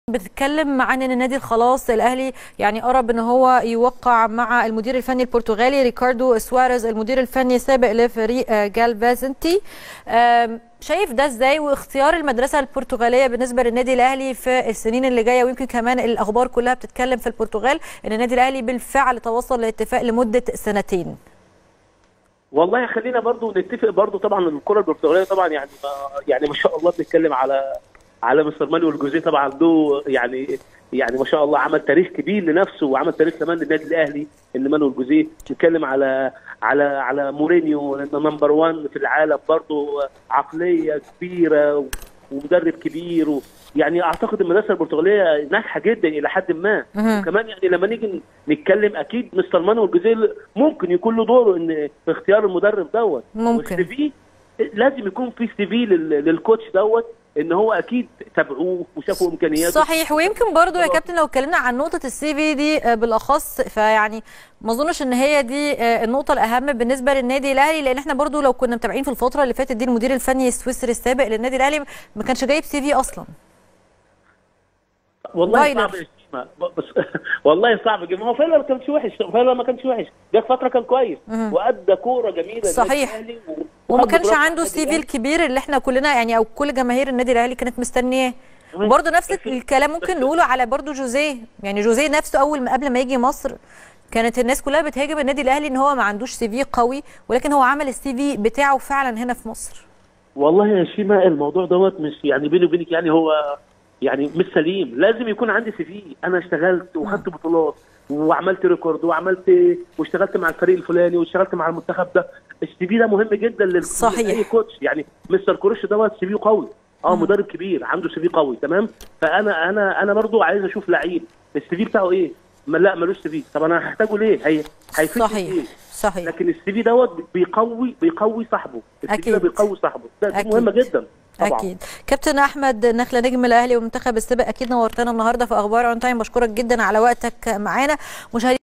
بتتكلم عن ان النادي خلاص الاهلي يعني قرب ان هو يوقع مع المدير الفني البرتغالي ريكاردو سواريز المدير الفني السابق لفريق جالفازنتي شايف ده ازاي واختيار المدرسه البرتغاليه بالنسبه للنادي الاهلي في السنين اللي جايه ويمكن كمان الاخبار كلها بتتكلم في البرتغال ان النادي الاهلي بالفعل توصل لاتفاق لمده سنتين والله خلينا برضو نتفق برضو طبعا الكره البرتغاليه طبعا يعني ما يعني ما شاء الله بنتكلم على على مستر مانويل جوزيه طبعا له يعني يعني ما شاء الله عمل تاريخ كبير لنفسه وعمل تاريخ كمان للنادي الاهلي ان مانويل جوزيه بنتكلم على على على مورينيو نمبر 1 في العالم برضه عقليه كبيره ومدرب كبير و يعني اعتقد المدرسه البرتغاليه ناجحه جدا الى حد ما وكمان يعني لما نيجي نتكلم اكيد مستر مانويل جوزيه ممكن يكون له دوره ان في اختيار المدرب دوت ممكن في لازم يكون في سي في للكوتش دوت ان هو اكيد تابعوه وشافوا امكانياته صحيح ويمكن برضو يا كابتن لو اتكلمنا عن نقطه السي في دي بالاخص فيعني ما اظنش ان هي دي النقطه الاهم بالنسبه للنادي الاهلي لان احنا برضو لو كنا متابعين في الفتره اللي فاتت دي المدير الفني السويسري السابق للنادي الاهلي ما كانش جايب سي في اصلا والله صعب بس والله صعب جدا هو فعلا ما كانش وحش فعلا ما كانش وحش جت فتره كان كويس وادى كوره جميله صحيح وما كانش عنده السي في الكبير اللي احنا كلنا يعني او كل جماهير النادي الاهلي كانت مستنياه وبرضه نفس الكلام ممكن نقوله على برضه جوزيه يعني جوزيه نفسه اول ما قبل ما يجي مصر كانت الناس كلها بتهاجم النادي الاهلي ان هو ما عندوش سي في قوي ولكن هو عمل السي في بتاعه فعلا هنا في مصر والله يا شيماء الموضوع دوت مش يعني بيني وبينك يعني هو يعني مش سليم لازم يكون عندي سي في انا اشتغلت وخدت بطولات وعملت ريكورد وعملت واشتغلت مع الفريق الفلاني واشتغلت مع المنتخب ده السي في ده مهم جدا لل صحيح اي كوتش يعني مستر كروش دوت سي في قوي اه مدرب كبير عنده سي في قوي تمام فانا انا انا برضو عايز اشوف لعيب السي في بتاعه ايه ما لا ملوش سي في طب انا هحتاجه ليه هي هيفيد صحيح إيه؟ صحيح لكن السي في دوت بيقوي بيقوي صاحبه السي في ده بيقوي صاحبه ده مهمه جدا طبعا. اكيد كابتن احمد نخله نجم الاهلي والمنتخب السابق اكيد نورتنا النهارده في اخبار اون تايم بشكرك جدا على وقتك معانا مشاهدينا